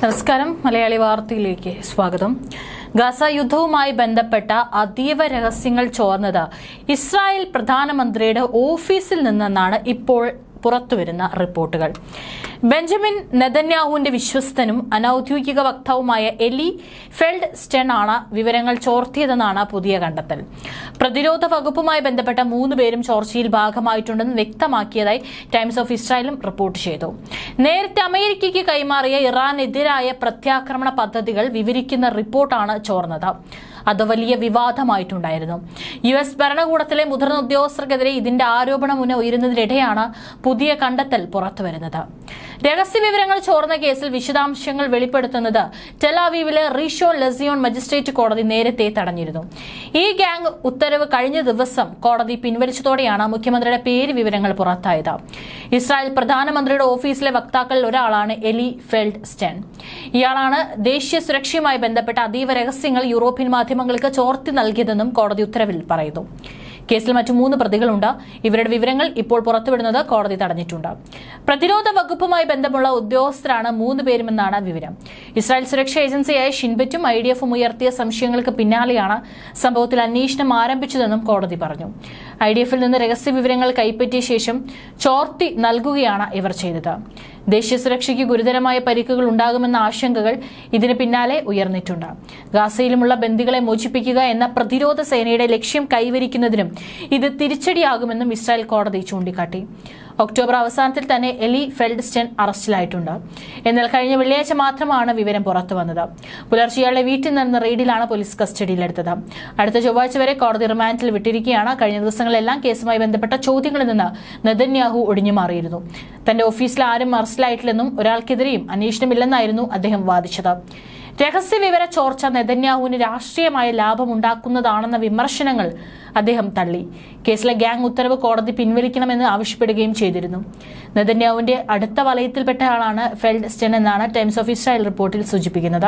നമസ്കാരം മലയാളി വാർത്തയിലേക്ക് സ്വാഗതം ഗാസ യുദ്ധവുമായി ബന്ധപ്പെട്ട അതീവ രഹസ്യങ്ങൾ ചോർന്നത് ഇസ്രായേൽ പ്രധാനമന്ത്രിയുടെ ഓഫീസിൽ നിന്നെന്നാണ് ഇപ്പോൾ പുറത്തുവരുന്ന റിപ്പോർട്ടുകൾ ബെഞ്ചമിൻ നെതന്യാഹുവിന്റെ വിശ്വസ്തനും അനൌദ്യോഗിക വക്താവുമായ എലി ഫെൽഡ് സ്റ്റെൻ ആണ് വിവരങ്ങൾ ചോർത്തിയതെന്നാണ് പുതിയ കണ്ടെത്തൽ പ്രതിരോധ വകുപ്പുമായി ബന്ധപ്പെട്ട മൂന്ന് പേരും ചോർച്ചയിൽ ഭാഗമായിട്ടുണ്ടെന്ന് വ്യക്തമാക്കിയതായി ടൈംസ് ഓഫ് ഇസ്രായേലും റിപ്പോർട്ട് ചെയ്തു നേരത്തെ അമേരിക്കയ്ക്ക് കൈമാറിയ ഇറാനെതിരായ പ്രത്യാക്രമണ പദ്ധതികൾ വിവരിക്കുന്ന റിപ്പോർട്ടാണ് ചോർന്നത് അത് വലിയ വിവാദമായിട്ടുണ്ടായിരുന്നു യു എസ് ഭരണകൂടത്തിലെ മുതിർന്ന ഉദ്യോഗസ്ഥർക്കെതിരെ ഇതിന്റെ ആരോപണം മുന്ന ഉയരുന്നതിനിടെയാണ് പുതിയ കണ്ടെത്തൽ പുറത്തുവരുന്നത് രഹസ്യ വിവരങ്ങൾ ചോർന്ന കേസിൽ വിശദാംശങ്ങൾ വെളിപ്പെടുത്തുന്നത് ടെലാവീവിലെ റീഷോൺ ലെസിയോൺ മജിസ്ട്രേറ്റ് കോടതി നേരത്തെ തടഞ്ഞിരുന്നു ഈ ഗാങ് ഉത്തരവ് കഴിഞ്ഞ ദിവസം കോടതി പിൻവലിച്ചതോടെയാണ് മുഖ്യമന്ത്രിയുടെ പേര് വിവരങ്ങൾ പുറത്തായത് ഇസ്രായേൽ പ്രധാനമന്ത്രിയുടെ ഓഫീസിലെ വക്താക്കളിൽ ഒരാളാണ് എലി ഫെൽഡ് സ്റ്റെൻ ഇയാളാണ് ദേശീയ സുരക്ഷയുമായി ബന്ധപ്പെട്ട അതീവ രഹസ്യങ്ങൾ യൂറോപ്യൻ മാധ്യമങ്ങൾക്ക് ചോർത്തി നൽകിയതെന്നും കോടതി ഉത്തരവിൽ പറയുന്നു കേസിൽ മറ്റു മൂന്ന് പ്രതികളുണ്ട് ഇവരുടെ വിവരങ്ങൾ ഇപ്പോൾ പുറത്തുവിടുന്നത് കോടതി തടഞ്ഞിട്ടുണ്ട് പ്രതിരോധ വകുപ്പുമായി ബന്ധമുള്ള ഉദ്യോഗസ്ഥരാണ് മൂന്ന് പേരുമെന്നാണ് വിവരം ഇസ്രായേൽ സുരക്ഷാ ഏജൻസിയായ ഷിൻബറ്റും ഐ ഡി എഫും ഉയർത്തിയ സംശയങ്ങൾക്ക് പിന്നാലെയാണ് സംഭവത്തിൽ അന്വേഷണം ആരംഭിച്ചതെന്നും കോടതി പറഞ്ഞു ഐ ഡി എഫിൽ നിന്ന് രഹസ്യ വിവരങ്ങൾ കൈപ്പറ്റിയ ശേഷം ചോർത്തി നൽകുകയാണ് ഇവർ ചെയ്തത് ദേശീയ സുരക്ഷയ്ക്ക് ഗുരുതരമായ പരിക്കുകൾ ഉണ്ടാകുമെന്ന ആശങ്കകൾ ഇതിന് പിന്നാലെ ഉയർന്നിട്ടുണ്ട് ഗാസയിലുമുള്ള ബന്ദികളെ മോചിപ്പിക്കുക എന്ന പ്രതിരോധ സേനയുടെ ലക്ഷ്യം കൈവരിക്കുന്നതിനും ഇത് തിരിച്ചടിയാകുമെന്നും ഇസ്രായേൽ കോടതി ചൂണ്ടിക്കാട്ടി ഒക്ടോബർ അവസാനത്തിൽ തന്നെ എലി ഫെൽഡ്സ്റ്റൺ അറസ്റ്റിലായിട്ടുണ്ട് എന്നാൽ കഴിഞ്ഞ വെള്ളിയാഴ്ച മാത്രമാണ് വിവരം പുറത്തുവന്നത് പുലർച്ചെ ഇയാളുടെ വീട്ടിൽ നടന്ന റെയ്ഡിലാണ് പോലീസ് കസ്റ്റഡിയിലെടുത്തത് അടുത്ത ചൊവ്വാഴ്ച വരെ കോടതി റിമാൻഡിൽ വിട്ടിരിക്കുകയാണ് കഴിഞ്ഞ ദിവസങ്ങളിലെല്ലാം കേസുമായി ബന്ധപ്പെട്ട ചോദ്യങ്ങളിൽ നിന്ന് നെതന്യാഹു ഒഴിഞ്ഞു മാറിയിരുന്നു തന്റെ ഓഫീസിൽ ആരും അറസ്റ്റിലായിട്ടില്ലെന്നും ഒരാൾക്കെതിരെയും അന്വേഷണമില്ലെന്നായിരുന്നു അദ്ദേഹം വാദിച്ചത് രഹസ്യ വിവര ചോർച്ച നെതന്യാഹുവിന് രാഷ്ട്രീയമായ ലാഭമുണ്ടാക്കുന്നതാണെന്ന വിമർശനങ്ങൾ അദ്ദേഹം തള്ളി കേസിലെ ഗ്യാങ് ഉത്തരവ് കോടതി പിൻവലിക്കണമെന്ന് ആവശ്യപ്പെടുകയും ചെയ്തിരുന്നു നെതന്യാഹുവിന്റെ അടുത്ത വലയത്തിൽപ്പെട്ട ആളാണ് ഫെൽഡ് സ്റ്റെൻ എന്നാണ് ടൈംസ് ഓഫ് ഇസ്രായേൽ റിപ്പോർട്ടിൽ സൂചിപ്പിക്കുന്നത്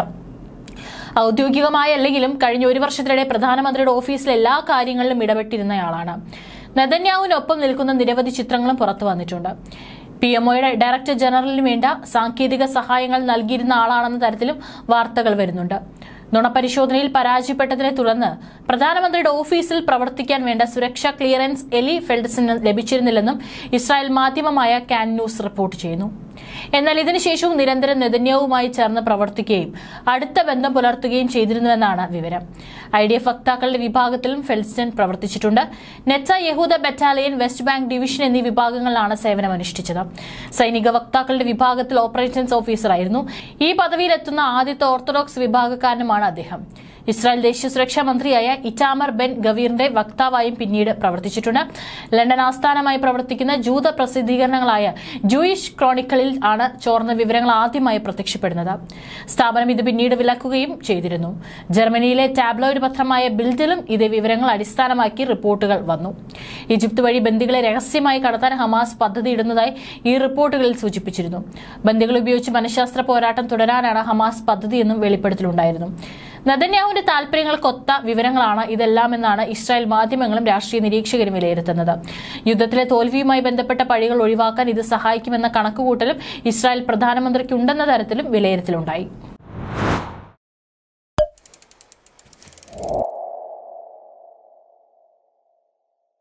ഔദ്യോഗികമായ അല്ലെങ്കിലും കഴിഞ്ഞ ഒരു വർഷത്തിനിടെ പ്രധാനമന്ത്രിയുടെ ഓഫീസിലെ എല്ലാ കാര്യങ്ങളിലും ഇടപെട്ടിരുന്നയാളാണ് നെതന്യാഹുവിനൊപ്പം നിൽക്കുന്ന നിരവധി ചിത്രങ്ങളും പുറത്തു വന്നിട്ടുണ്ട് പി എംഒയുടെ ഡയറക്ടർ ജനറലിന് വേണ്ട സാങ്കേതിക സഹായങ്ങൾ നൽകിയിരുന്ന ആളാണെന്ന തരത്തിലും വാർത്തകൾ വരുന്നുണ്ട് നുണപരിശോധനയിൽ പരാജയപ്പെട്ടതിനെ തുടർന്ന് പ്രധാനമന്ത്രിയുടെ ഓഫീസിൽ പ്രവർത്തിക്കാൻ വേണ്ട സുരക്ഷാ ക്ലിയറൻസ് എലി ഫെൽഡ്സിന് ലഭിച്ചിരുന്നില്ലെന്നും ഇസ്രായേൽ മാധ്യമമായ കാൻ ന്യൂസ് റിപ്പോർട്ട് ചെയ്യുന്നു എന്നാൽ ഇതിനുശേഷവും നിരന്തരം നെതന്യാവുമായി ചേർന്ന് പ്രവർത്തിക്കുകയും അടുത്ത ബന്ധം പുലർത്തുകയും ചെയ്തിരുന്നുവെന്നാണ് വിവരം ഐ ഡി എഫ് വക്താക്കളുടെ വിഭാഗത്തിലും ഫെൽസ്റ്റൺ പ്രവർത്തിച്ചിട്ടുണ്ട് നെറ്റ യഹൂദ ബറ്റാലിയൻ വെസ്റ്റ് ബാങ്ക് ഡിവിഷൻ എന്നീ വിഭാഗങ്ങളിലാണ് സേവനമനുഷ്ഠിച്ചത് സൈനിക വക്താക്കളുടെ വിഭാഗത്തിൽ ഓപ്പറേഷൻസ് ഓഫീസറായിരുന്നു ഈ പദവിയിലെത്തുന്ന ആദ്യത്തെ ഓർത്തഡോക്സ് വിഭാഗക്കാരനുമാണ് അദ്ദേഹം ഇസ്രായേൽ ദേശീയ സുരക്ഷാ മന്ത്രിയായ ഇറ്റാമർ ബെൻ ഗവീറിന്റെ വക്താവായും പിന്നീട് പ്രവർത്തിച്ചിട്ടുണ്ട് ലണ്ടൻ ആസ്ഥാനമായി പ്രവർത്തിക്കുന്ന ജൂത പ്രസിദ്ധീകരണങ്ങളായ ജൂയിഷ് ക്രോണിക്കളിൽ ആണ് ചോർന്ന വിവരങ്ങൾ ആദ്യമായി പ്രത്യക്ഷപ്പെടുന്നത് സ്ഥാപനം ഇത് പിന്നീട് വിലക്കുകയും ചെയ്തിരുന്നു ജർമ്മനിയിലെ ടാബ്ലോയിഡ് പത്രമായ ബിൽഡിലും ഇതേ വിവരങ്ങൾ അടിസ്ഥാനമാക്കി റിപ്പോർട്ടുകൾ വന്നു ഈജിപ്ത് വഴി ബന്ദികളെ രഹസ്യമായി കടത്താൻ ഹമാസ് പദ്ധതിയിടുന്നതായി ഈ റിപ്പോർട്ടുകളിൽ സൂചിപ്പിച്ചിരുന്നു ബന്ദികൾ ഉപയോഗിച്ച് മനഃശാസ്ത്ര പോരാട്ടം തുടരാനാണ് ഹമാസ് പദ്ധതിയെന്നും വെളിപ്പെടുത്തലുണ്ടായിരുന്നു നദന്യാഹുവിന്റെ താൽപര്യങ്ങൾക്കൊത്ത വിവരങ്ങളാണ് ഇതെല്ലാമെന്നാണ് ഇസ്രായേൽ മാധ്യമങ്ങളും രാഷ്ട്രീയ നിരീക്ഷകരും വിലയിരുത്തുന്നത് യുദ്ധത്തിലെ തോൽവിയുമായി ബന്ധപ്പെട്ട പഴികൾ ഒഴിവാക്കാൻ ഇത് സഹായിക്കുമെന്ന കണക്കുകൂട്ടലും ഇസ്രായേൽ പ്രധാനമന്ത്രിക്കുണ്ടെന്ന തരത്തിലും വിലയിരുത്തലുണ്ടായി